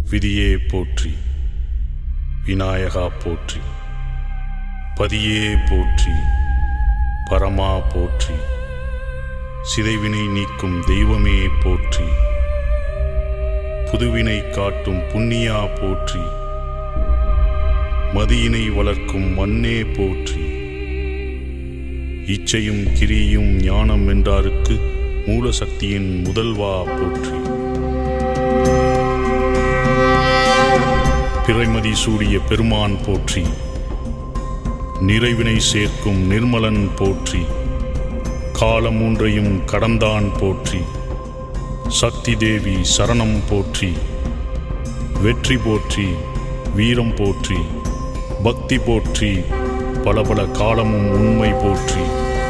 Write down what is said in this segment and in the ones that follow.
விதியே போற்றி விநாயகா போற்றி பதியே போற்றி பரமா போற்றி சிதைவினை நீக்கும் தெய்வமே போற்றி புதுவினை காட்டும் புண்ணியா போற்றி மதியினை வளர்க்கும் மண்ணே போற்றி இச்சையும் கிரியும் ஞானம் வென்றாருக்கு மூலசக்தியின் முதல்வா போற்றி பிறைமதி சூடிய பெருமான் போற்றி நிறைவினை சேர்க்கும் நிர்மலன் போற்றி காலம் மூன்றையும் கடந்தான் போற்றி சக்தி தேவி சரணம் போற்றி வெற்றி போற்றி வீரம் போற்றி பக்தி போற்றி பல பல காலமும் உண்மை போற்றி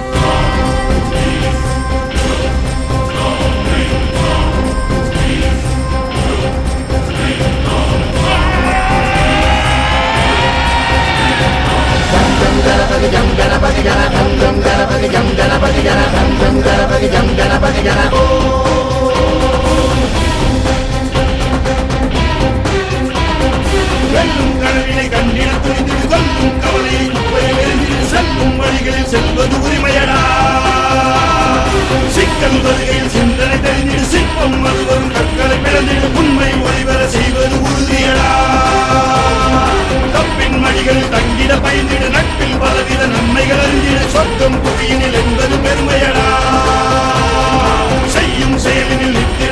வெல்லும் கனவினை கண்ணிட புரிந்திடு கொல்லும் கவலையை குப்பையில் எரிந்திடு செல்லும் வழிகளில் செல்வது உரிமையடா சிக்கல் வருகையில் சிந்தனை தெரிந்திடு சிற்பம் அது வரும் கற்களை பிறந்திடு உண்மை ஒளிவர செய்வது உறுதியடா தப்பின் மடிகளில் தங்கிட பயந்திடு நட்பில் பலவித நன்மைகள் அறிந்திடு சொர்க்கம் புவியினில் என்பது பெருமையடா செய்யும் செயலினில் நிற்கிற